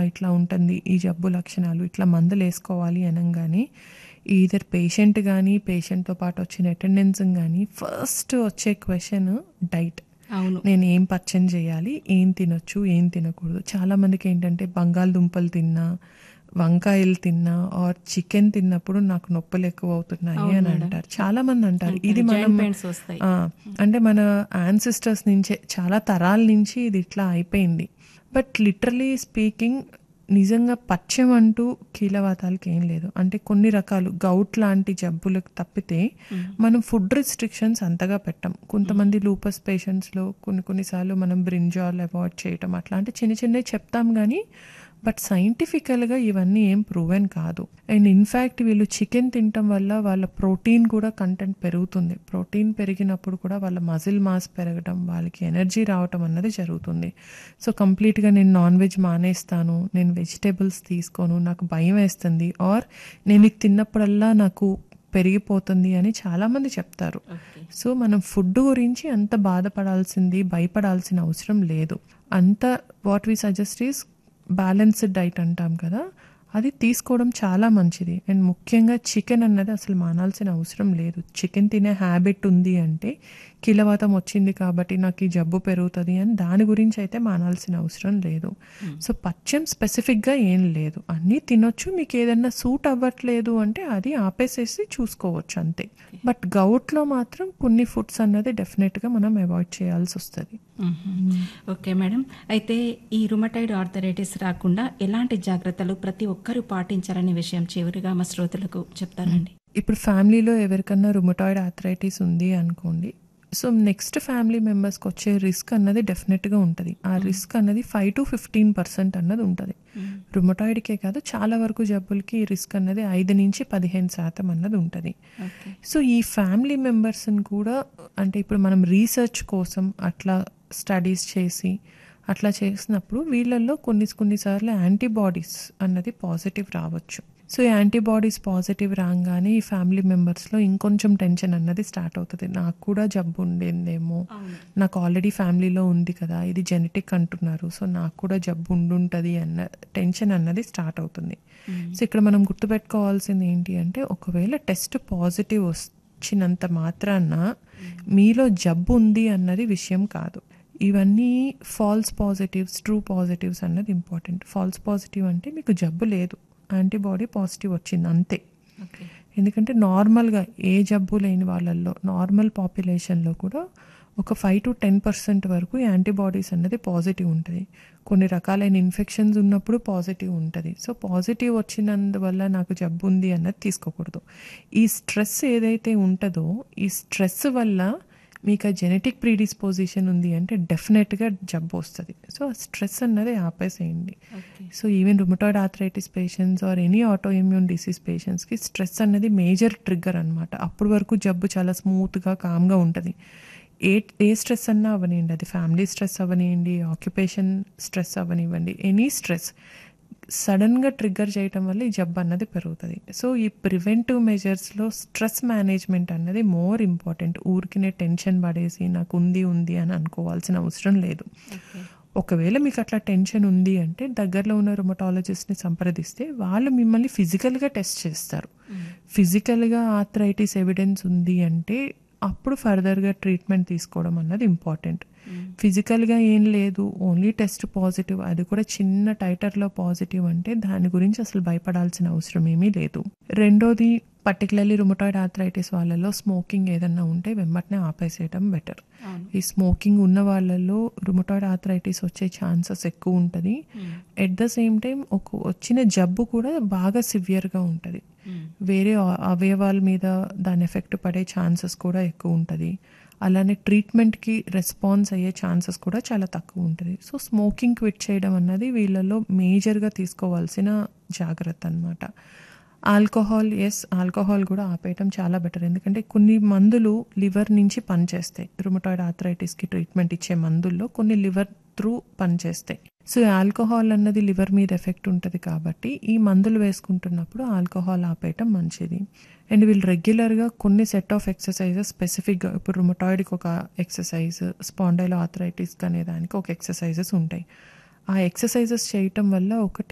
ఇట్లా ఉంటుంది ఈ జబ్బు లక్షణాలు ఇట్లా మందులు వేసుకోవాలి అనగానే ఈధర్ పేషెంట్ కానీ పేషెంట్తో పాటు వచ్చిన అటెండెన్స్ కానీ ఫస్ట్ వచ్చే క్వశ్చన్ డైట్ అవును నేను ఏం పచ్చని చేయాలి ఏం తినొచ్చు ఏం తినకూడదు చాలా మందికి ఏంటంటే బంగాళదుంపలు తిన్నా వంకాయలు తిన్నా ఆర్ చికెన్ తిన్నప్పుడు నాకు నొప్పులు ఎక్కువ అవుతున్నాయి అని అంటారు చాలా మంది అంటారు ఇది మనం జాయింట్ పెయిన్స్ వస్తాయి ఆ, అంటే మన యాన్సిస్టర్స్ నుంచే చాలా తరాల నుంచి ఇది ఇట్లా అయిపోయింది బట్ లిటరలీ స్పీకింగ్ నిజంగా పచ్చం అంటూ కీలవాతాలకి ఏం లేదు అంటే కొన్ని రకాలు గౌట్ లాంటి జబ్బులకు తప్పితే మనం ఫుడ్ రిస్ట్రిక్షన్స్ అంతగా పెట్టం కొంతమంది లూపస్ పేషెంట్స్లో కొన్ని కొన్నిసార్లు మనం బ్రింజాల్ అవాయిడ్ చేయటం అట్లాంటి చిన్న చిన్నవి చెప్తాం కానీ బట్ సైంటిఫికల్గా ఇవన్నీ ఏం ప్రూవెన్ కాదు అండ్ ఇన్ఫ్యాక్ట్ వీళ్ళు చికెన్ తినటం వల్ల వాళ్ళ ప్రోటీన్ కూడా కంటెంట్ పెరుగుతుంది ప్రోటీన్ పెరిగినప్పుడు కూడా వాళ్ళ మజిల్ మాస్ పెరగడం వాళ్ళకి ఎనర్జీ రావటం అన్నది జరుగుతుంది సో కంప్లీట్గా నేను నాన్ వెజ్ మానేస్తాను నేను వెజిటేబుల్స్ తీసుకోను నాకు భయం వేస్తుంది ఆర్ నేను ఇది తిన్నప్పుడల్లా నాకు పెరిగిపోతుంది అని చాలామంది చెప్తారు ఓకే సో మనం ఫుడ్ గురించి అంత బాధపడాల్సింది భయపడాల్సిన అవసరం లేదు అంత what we suggest is balanced diet అంటాం కదా అది తీసుకోవడం చాలా మంచిది అండ్ ముఖ్యంగా చికెన్ అన్నది అసలు మానాల్సిన అవసరం లేదు చికెన్ తినే హ్యాబిట్ ఉంది అంటే కీలవాతం వచ్చింది కాబట్టి నాకు ఈ జబ్బు పెరుగుతుంది అని దాని గురించి అయితే మానాల్సిన అవసరం లేదు సో పచ్చం స్పెసిఫిక్గా ఏం లేదు అన్నీ తినొచ్చు మీకు ఏదన్నా సూట్ అవ్వట్లేదు అంటే అది ఆపేసేసి చూసుకోవచ్చు అంతే బట్ గౌట్లో మాత్రం కొన్ని ఫుడ్స్ అన్నది డెఫినెట్గా మనం అవాయిడ్ చేయాల్సి వస్తుంది ఓకే మేడం అయితే ఈ రుమటైడ్ ఆర్థరైటిస్ రాకుండా ఎలాంటి జాగ్రత్తలు ప్రతి ఒక్కరూ పాటించాలనే విషయం చివరిగా మా శ్రోతలకు చెప్తారండి ఇప్పుడు ఫ్యామిలీలో ఎవరికన్నా రుమటాయిడ్ ఆథరైటిస్ ఉంది అనుకోండి సో నెక్స్ట్ ఫ్యామిలీ మెంబర్స్కి వచ్చే రిస్క్ అన్నది డెఫినెట్గా ఉంటుంది ఆ రిస్క్ అన్నది ఫైవ్ టు ఫిఫ్టీన్ పర్సెంట్ అన్నది ఉంటుంది రుమటాయిడ్కే కాదు చాలా వరకు జబ్బులకి ఈ రిస్క్ అన్నది ఐదు నుంచి పదిహేను శాతం అన్నది ఉంటుంది ఓకే సో ఈ ఫ్యామిలీ మెంబర్స్ని కూడా అంటే ఇప్పుడు మనం రీసెర్చ్ కోసం అట్లా స్టడీస్ చేసి అట్లా చేసినప్పుడు వీళ్ళల్లో కొన్ని కొన్నిసార్లు యాంటీబాడీస్ అన్నది పాజిటివ్ రావచ్చు సో ఈ యాంటీబాడీస్ పాజిటివ్ రాగానే ఈ ఫ్యామిలీ మెంబర్స్లో ఇంకొంచెం టెన్షన్ అన్నది స్టార్ట్ అవుతుంది నాకు కూడా జబ్బు ఉండేదేమో అవును నాకు ఆల్రెడీ ఫ్యామిలీలో ఉంది కదా ఇది జెనెటిక్ అంటున్నారు సో నాకు కూడా జబ్బు ఉండుంటుంది అన్న టెన్షన్ అన్నది స్టార్ట్ అవుతుంది సో ఇక్కడ మనం గుర్తుపెట్టుకోవాల్సింది ఏంటి అంటే ఒకవేళ టెస్ట్ పాజిటివ్ వచ్చినంత మాత్రాన మీలో జబ్బు ఉంది అన్నది విషయం కాదు ఇవన్నీ ఫాల్స్ పాజిటివ్స్ ట్రూ పాజిటివ్స్ అన్నది ఇంపార్టెంట్ ఫాల్స్ పాజిటివ్ అంటే మీకు జబ్బు లేదు యాంటీబాడీ పాజిటివ్ వచ్చింది అంతే ఓకే ఎందుకంటే నార్మల్గా ఏ జబ్బు లేని వాళ్ళల్లో నార్మల్ పాపులేషన్లో కూడా ఒక ఫైవ్ టు టెన్ పర్సెంట్ వరకు యాంటీబాడీస్ అన్నది పాజిటివ్ ఉంటుంది కొన్ని రకాలైన ఇన్ఫెక్షన్స్ ఉన్నప్పుడు పాజిటివ్ ఉంటుంది సో పాజిటివ్ వచ్చినందువల్ల నాకు జబ్బు ఉంది అన్నది తీసుకోకూడదు ఈ స్ట్రెస్ ఏదైతే ఉంటుందో ఈ స్ట్రెస్ వల్ల మీకు ఆ జెనెటిక్ ప్రీడిస్పోజిషన్ ఉంది అంటే డెఫినెట్గా జబ్బు వస్తుంది సో ఆ స్ట్రెస్ అన్నది ఆపేసేయండి okay so even rheumatoid arthritis patients are any autoimmune disease పేషెంట్స్కి స్ట్రెస్ అనేది మేజర్ ట్రిగ్గర్ అనమాట అప్పటి వరకు జబ్బు చాలా స్మూత్గా కామ్గా ఉంటుంది ఏ ఏ స్ట్రెస్ అన్నా అవనివ్వండి అది ఫ్యామిలీ స్ట్రెస్ అవనివ్వండి ఆక్యుపేషన్ స్ట్రెస్ అవనివ్వండి ఎనీ స్ట్రెస్ సడన్గా ట్రిగ్గర్ చేయటం వల్ల ఈ జబ్బు అన్నది పెరుగుతుంది సో ఈ ప్రివెంటివ్ మెజర్స్లో స్ట్రెస్ మేనేజ్మెంట్ అన్నది మోర్ ఇంపార్టెంట్ ఊరికినే టెన్షన్ పడేసి నాకు ఉంది ఉంది అని అనుకోవాల్సిన అవసరం లేదు ఓకే ఒకవేళ మీకు అట్లా టెన్షన్ ఉంది అంటే దగ్గరలో ఉన్న రుమటాలజిస్ట్ని సంప్రదిస్తే వాళ్ళు మిమ్మల్ని ఫిజికల్గా టెస్ట్ చేస్తారు ఫిజికల్గా ఆథరైటిస్ ఎవిడెన్స్ ఉంది అంటే అప్పుడు ఫర్దర్గా ట్రీట్మెంట్ తీసుకోవడం అన్నది ఇంపార్టెంట్ ఫిజికల్గా ఏం లేదు ఓన్లీ టెస్ట్ పాజిటివ్ అది కూడా చిన్న టైటర్లో పాజిటివ్ అంటే దాని గురించి అసలు భయపడాల్సిన అవసరం ఏమీ లేదు రెండోది పర్టికులర్లీ రుమటాయిడ్ ఆథరైటిస్ వాళ్ళలో స్మోకింగ్ ఏదన్నా ఉంటే వెంబటనే ఆపేసేయడం బెటర్ అవును ఈ స్మోకింగ్ ఉన్న వాళ్ళల్లో రుమటాయిడ్ ఆథరైటిస్ వచ్చే ఛాన్సెస్ ఎక్కువ ఉంటుంది ఎట్ ద సేమ్ టైం ఒక వచ్చిన జబ్బు కూడా బాగా సివియర్గా ఉంటుంది వేరే అ- అవయవాల మీద దాని ఎఫెక్ట్ పడే ఛాన్సెస్ కూడా ఎక్కువ ఉంటుంది అలానే ట్రీట్మెంట్కి రెస్పాన్స్ అయ్యే ఛాన్సెస్ కూడా చాలా తక్కువ ఉంటుంది సో స్మోకింగ్ క్విట్ చేయడం అన్నది వీళ్ళలో మేజర్గా తీసుకోవాల్సిన జాగ్రత్త అనమాట ఆల్కహాల్ ఎస్ ఆల్కహాల్ కూడా ఆపేయటం చాలా బెటర్ ఎందుకంటే కొన్ని మందులు లివర్ నుంచి పనిచేస్తాయి రుమటాయిడ్ ఆథరైటిస్కి ట్రీట్మెంట్ ఇచ్చే మందుల్లో కొన్ని లివర్ త్రూ పనిచేస్తాయి సో ఈ ఆల్కహాల్ అన్నది లివర్ మీద ఎఫెక్ట్ ఉంటుంది కాబట్టి ఈ మందులు వేసుకుంటున్నప్పుడు ఆల్కహాల్ ఆపేయటం మంచిది అండ్ వీళ్ళు రెగ్యులర్గా కొన్ని సెట్ ఆఫ్ ఎక్సర్సైజెస్ స్పెసిఫిక్గా ఇప్పుడు రుమటాయిడ్కి ఒక ఎక్సర్సైజ్ స్పాండైలో ఆథరైటిస్కి అనే దానికి ఒక ఎక్సర్సైజెస్ ఉంటాయి ఆ ఎక్సర్సైజెస్ చేయటం వల్ల ఒకటి